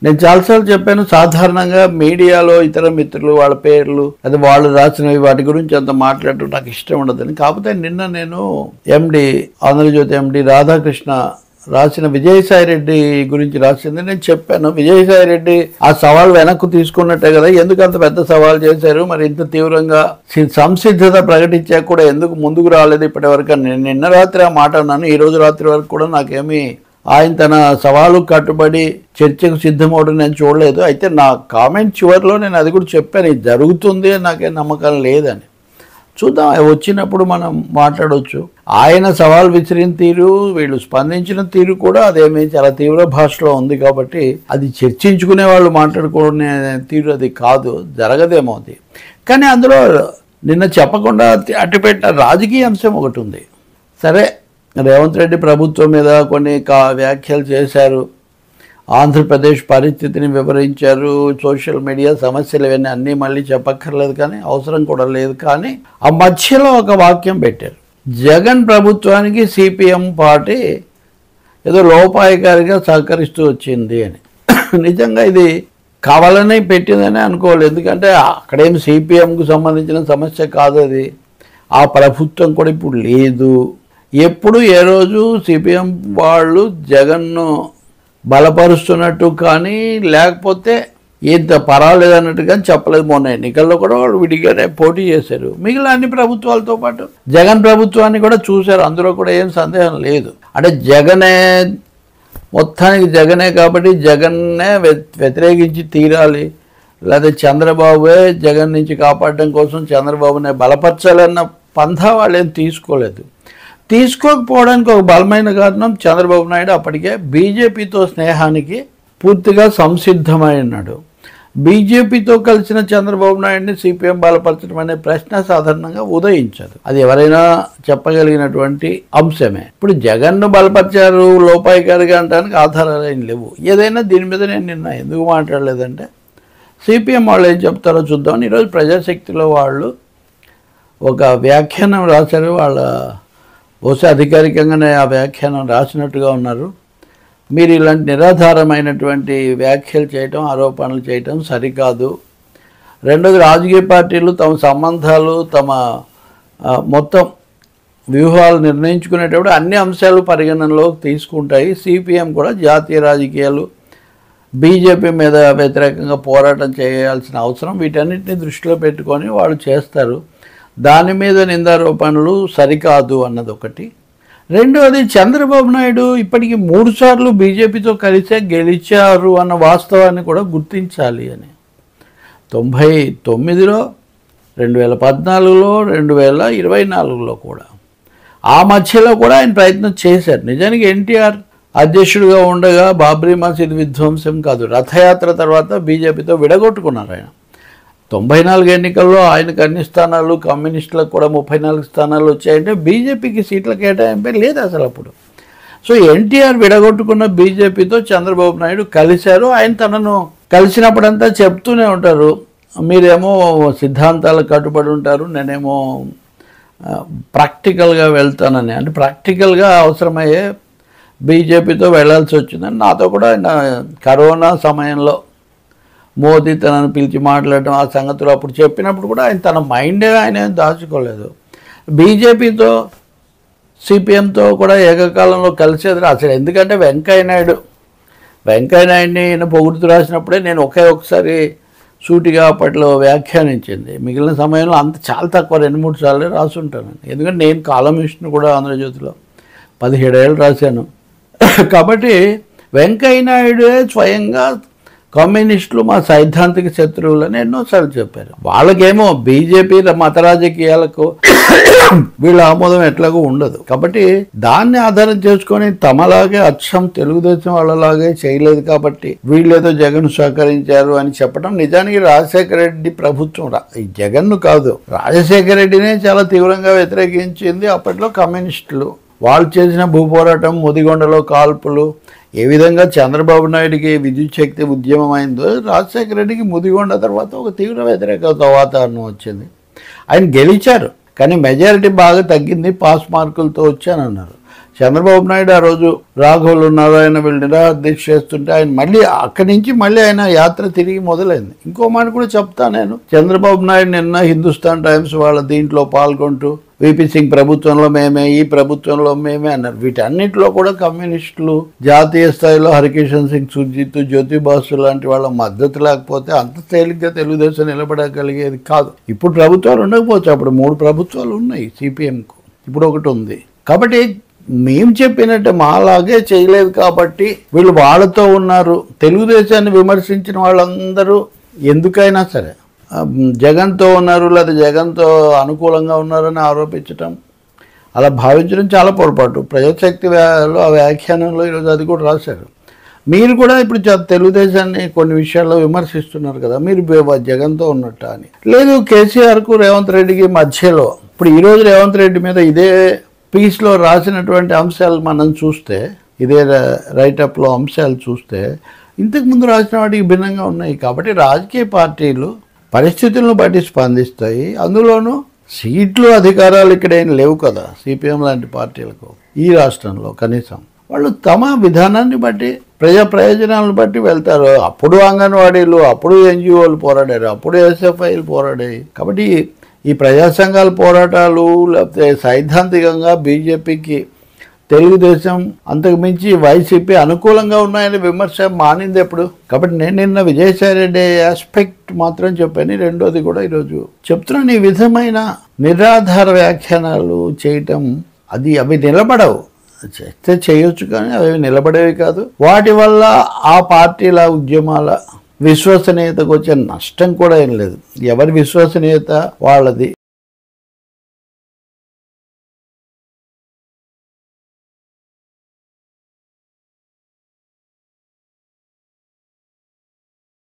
నేను చాలాసార్లు చెప్పాను సాధారణంగా మీడియాలో ఇతర మిత్రులు వాళ్ళ పేర్లు అది వాళ్ళు రాసినవి వాటి గురించి అంత మాట్లాడటం నాకు ఇష్టం ఉండదని కాకపోతే నిన్న నేను ఎండి ఆంధ్రజ్యోతి ఎండి రాధాకృష్ణ రాసిన విజయసాయి రెడ్డి గురించి రాసింది నేను చెప్పాను విజయసాయి రెడ్డి ఆ సవాల్ వెనక్కు తీసుకున్నట్టే కదా ఎందుకు అంత పెద్ద సవాల్ చేశారు మరి ఇంత తీవ్రంగా సి- సంసిద్ధత ప్రకటించాక కూడా ఎందుకు ముందుకు రాలేదు ఇప్పటి వరకు అని నేను నిన్న రాత్రి ఆ మాట అన్నాను ఈ రోజు రాత్రి వరకు కూడా నాకేమీ ఆయన తన సవాలు కట్టుబడి చర్చకు సిద్ధమవడం నేను చూడలేదు అయితే నా కామెంట్ చివరిలో నేను అది కూడా చెప్పాను ఇది జరుగుతుంది అని నాకేం నమ్మకం లేదని చూద్దాం అవి వచ్చినప్పుడు మనం మాట్లాడవచ్చు ఆయన సవాల్ విసిరిన తీరు వీళ్ళు స్పందించిన తీరు కూడా అదేమీ చాలా తీవ్ర భాషలో ఉంది కాబట్టి అది చర్చించుకునే వాళ్ళు మాట్లాడుకునే తీరు అది కాదు జరగదేమో అది కానీ అందులో నిన్న చెప్పకుండా అట్టిపెట్టిన రాజకీయ అంశం ఒకటి ఉంది సరే రేవంత్ రెడ్డి ప్రభుత్వం మీద కొన్ని కా వ్యాఖ్యలు చేశారు ఆంధ్రప్రదేశ్ పరిస్థితిని వివరించారు సోషల్ మీడియా సమస్యలు ఇవన్నీ అన్నీ మళ్ళీ చెప్పక్కర్లేదు కానీ అవసరం కూడా లేదు కానీ ఆ మధ్యలో ఒక వాక్యం పెట్టారు జగన్ ప్రభుత్వానికి సిపిఎం పార్టీ ఏదో లోపాయకారిగా సహకరిస్తూ వచ్చింది అని నిజంగా ఇది కావాలని పెట్టిందని అనుకోవాలి ఎందుకంటే అక్కడేం సిపిఎంకు సంబంధించిన సమస్య కాదు అది ఆ ప్రభుత్వం కూడా ఇప్పుడు లేదు ఎప్పుడు ఏ రోజు సిపిఎం వాళ్ళు జగన్ను బలపరుస్తున్నట్టు కానీ లేకపోతే ఇంత పర్వాలేదు అన్నట్టు కానీ చెప్పలేదు మొన్న ఎన్నికల్లో కూడా వాళ్ళు విడిగానే పోటీ చేశారు మిగిలిన అన్ని ప్రభుత్వాలతో పాటు జగన్ ప్రభుత్వాన్ని కూడా చూశారు అందులో కూడా ఏం సందేహం లేదు అంటే జగనే మొత్తానికి జగనే కాబట్టి జగన్నే వ్య- వ్యతిరేకించి తీరాలి లేదా చంద్రబాబుే జగన్ నుంచి కాపాడడం కోసం చంద్రబాబునే బలపరచాలన్న పంథా వాళ్ళు ఏం తీసుకోలేదు తీసుకోకపోవడానికి ఒక బలమైన కారణం చంద్రబాబు నాయుడు అప్పటికే బీజేపీతో స్నేహానికి పూర్తిగా సంసిద్ధమై ఉన్నాడు బీజేపీతో కలిసిన చంద్రబాబు నాయుడిని సిపిఎం బలపరచడం అనే ప్రశ్న సాధారణంగా ఉదయించదు అది ఎవరైనా చెప్పగలిగినటువంటి అంశమే ఇప్పుడు జగన్ను బలపరిచారు లోపాయికారిగా అనడానికి ఆధారాలు ఏం లేవు ఏదైనా దీని మీద నేను నిన్న ఎందుకు మాట్లాడలేదంటే సిపిఎం వాళ్ళు ఏం చెప్తారో చూద్దాం ఈరోజు ప్రజాశక్తిలో వాళ్ళు ఒక వ్యాఖ్యానం రాశారు వాళ్ళ బహుశా అధికారికంగానే ఆ వ్యాఖ్యానం రాసినట్టుగా ఉన్నారు మీరు ఇలాంటి నిరాధారమైనటువంటి వ్యాఖ్యలు చేయటం ఆరోపణలు చేయటం సరికాదు రెండోది రాజకీయ పార్టీలు తమ సంబంధాలు తమ ఆ, మొత్తం వ్యూహాలు నిర్ణయించుకునేటప్పుడు అన్ని అంశాలు పరిగణనలోకి తీసుకుంటాయి సిపిఎం కూడా జాతీయ రాజకీయాలు బీజేపీ మీద వ్యతిరేకంగా పోరాటం చేయాల్సిన అవసరం వీటన్నిటిని దృష్టిలో పెట్టుకొని వాళ్ళు చేస్తారు దాని మీద నిందారోపణలు సరికాదు అన్నది ఒకటి రెండవది చంద్రబాబు నాయుడు ఇప్పటికి మూడు సార్లు బీజేపీతో కలిసే గెలిచారు అన్న వాస్తవాన్ని కూడా గుర్తించాలి అని తొంభై తొమ్మిదిలో రెండు వేల పద్నాలుగులో రెండు వేల ఇరవై నాలుగులో కూడా ఆ మధ్యలో కూడా ఆయన ప్రయత్నం చేశారు నిజానికి ఎన్టీఆర్ అధ్యక్షుడిగా ఉండగా బాబ్రీ మసీద్ విధ్వంసం కాదు రథయాత్ర తర్వాత బీజేపీతో విడగొట్టుకున్నారు ఆయన తొంభై నాలుగు ఎన్నికల్లో ఆయనకు అన్ని స్థానాలు కమ్యూనిస్టులకు కూడా ముప్పై నాలుగు స్థానాలు వచ్చాయంటే బీజేపీకి సీట్ల కేటాయింపే లేదు అసలు అప్పుడు సో ఎన్టీఆర్ విడగొట్టుకున్న బీజేపీతో చంద్రబాబు నాయుడు కలిశారు ఆయన తనను కలిసినప్పుడంతా చెప్తూనే ఉంటారు మీరేమో సిద్ధాంతాలకు కట్టుబడి ఉంటారు నేనేమో ఆ, ప్రాక్టికల్గా వెళ్తానని అంటే ప్రాక్టికల్గా అవసరమయ్యే బీజేపీతో వెళ్ళాల్సి వచ్చిందని నాతో కూడా ఆయన కరోనా సమయంలో మోదీ తనను పిలిచి మాట్లాడటం ఆ సంగతులు అప్పుడు చెప్పినప్పుడు కూడా ఆయన తన మైండే ఆయన ఏం దాచుకోలేదు బీజేపీతో సిపిఎంతో కూడా ఏకకాలంలో కలిసేది అసలు ఎందుకంటే వెంకయ్య నాయుడు వెంకయ్య నాయుడిని ఈయన పొగుడుతూ రాసినప్పుడే నేను ఒకే ఒకసారి సూటిగా అప్పట్లో వ్యాఖ్యానించింది మిగిలిన సమయంలో అంత చాలా తక్కువ రెండు మూడు సార్లు రాసుంటానండి ఎందుకంటే నేను కాలమిస్ట్ని కూడా ఆంధ్రజ్యోతిలో పదిహేడేళ్ళు రాశాను కాబట్టి వెంకయ్య నాయుడే స్వయంగా కమ్యూనిస్టులు మా సైద్ధాంతిక శత్రువులని ఎన్నోసార్లు చెప్పారు వాళ్ళకేమో బీజేపీ మత రాజకీయాలకు వీళ్ళ ఆమోదం ఎట్లాగో ఉండదు కాబట్టి దాన్ని ఆధారం చేసుకొని తమలాగే అచ్చం తెలుగుదేశం వాళ్ళలాగే చేయలేదు కాబట్టి వీళ్ళేదో జగన్ సహకరించారు అని చెప్పడం నిజానికి రాజశేఖర రెడ్డి ప్రభుత్వం రా- ఈ జగన్ను కాదు రాజశేఖర రెడ్డినే చాలా తీవ్రంగా వ్యతిరేకించింది అప్పట్లో కమ్యూనిస్టులు వాళ్ళు చేసిన భూపోరాటం ముదిగొండలో కాల్పులు ఏ విధంగా చంద్రబాబు నాయుడికి విద్యుత్ శక్తి ఉద్యమం అయిందో రాజశేఖర రెడ్డికి ముదిగొండ తర్వాత ఒక తీవ్ర వ్యతిరేక వాతావరణం వచ్చింది ఆయన గెలిచారు కానీ మెజారిటీ బాగా తగ్గింది పాస్ మార్కులతో వచ్చానన్నారు చంద్రబాబు నాయుడు ఆ రోజు రాఘవులు నారాయణ వీళ్ళు నిరాదీక్ష చేస్తుంటే ఆయన మళ్ళీ అక్కడి నుంచి మళ్ళీ ఆయన యాత్ర తిరిగి మొదలైంది ఇంకో మాట కూడా చెప్తా నేను చంద్రబాబు నాయుడు నిన్న హిందుస్థాన్ టైమ్స్ వాళ్ళ దీంట్లో పాల్గొంటూ విపి సింగ్ ప్రభుత్వంలో మేమే ఈ ప్రభుత్వంలో మేమే అన్నారు వీటన్నిటిలో కూడా కమ్యూనిస్టులు జాతీయ స్థాయిలో హరికిషన్ సింగ్ సుర్జిత్ జ్యోతి బాసు లాంటి వాళ్ళ మద్దతు లేకపోతే అంత తేలిగ్గా తెలుగుదేశం నిలబడగలిగేది కాదు ఇప్పుడు ప్రభుత్వాలు ఉండకపోవచ్చు అప్పుడు మూడు ప్రభుత్వాలు ఉన్నాయి సిపిఎంకు ఇప్పుడు ఒకటి ఉంది కాబట్టి మేము చెప్పినట్టు మాలాగే చేయలేదు కాబట్టి వీళ్ళు వాళ్ళతో ఉన్నారు తెలుగుదేశాన్ని విమర్శించిన వాళ్ళందరూ ఎందుకైనా సరే ఆ, జగన్తో ఉన్నారు లేదా జగన్తో అనుకూలంగా ఉన్నారని ఆరోపించటం అలా భావించడం చాలా పొరపాటు ప్రజాశక్తి వ్యాలో ఆ వ్యాఖ్యానంలో ఈరోజు అది కూడా రాశారు మీరు కూడా ఇప్పుడు చ- తెలుగుదేశాన్ని కొన్ని విషయాల్లో విమర్శిస్తున్నారు కదా మీరు బే- జగన్తో ఉన్నట్ట అని లేదు కేసీఆర్కు రేవంత్ రెడ్డికి మధ్యలో ఇప్పుడు ఈరోజు రేవంత్ రెడ్డి మీద ఇదే పీస్లో రాసినటువంటి అంశాలు మనం చూస్తే ఇదే ర- రైటప్లో అంశాలు చూస్తే ఇంతకు ముందు రాసిన వాటికి భిన్నంగా ఉన్నాయి కాబట్టి రాజకీయ పార్టీలు పరిస్థితులను బట్టి స్పందిస్తాయి అందులోనూ సీట్లు అధికారాలు ఇక్కడ ఏం లేవు కదా సిపిఎం లాంటి పార్టీలకు ఈ రాష్ట్రంలో కనీసం వాళ్ళు తమ విధానాన్ని బట్టి ప్రజా ప్రయోజనాలను బట్టి వెళ్తారు అప్పుడు అంగన్వాడీలు అప్పుడు ఎన్జిఓలు పోరాడారు అప్పుడు ఎస్ఎఫ్ఐలు పోరాడాయి కాబట్టి ఈ ప్రజా సంఘాల పోరాటాలు లేకపోతే సైద్ధాంతికంగా బీజేపీకి తెలుగుదేశం అంతకు మించి వైసీపీ అనుకూలంగా ఉన్నాయని విమర్శ మానింది ఎప్పుడు కాబట్టి నేను నిన్న విజయసాయి రెడ్డి ఆస్పెక్ట్ మాత్రం చెప్పాను రెండోది కూడా ఈరోజు చెప్తున్నాను ఈ విధమైన నిరాధార వ్యాఖ్యానాలు చేయటం అది అవి నిలబడవు చేస్తే చేయొచ్చు కానీ అవి నిలబడేవి కాదు వాటి వల్ల ఆ పార్టీల ఉద్యమాల విశ్వసనీయతకు వచ్చే నష్టం కూడా ఏం లేదు ఎవరి విశ్వసనీయత వాళ్ళది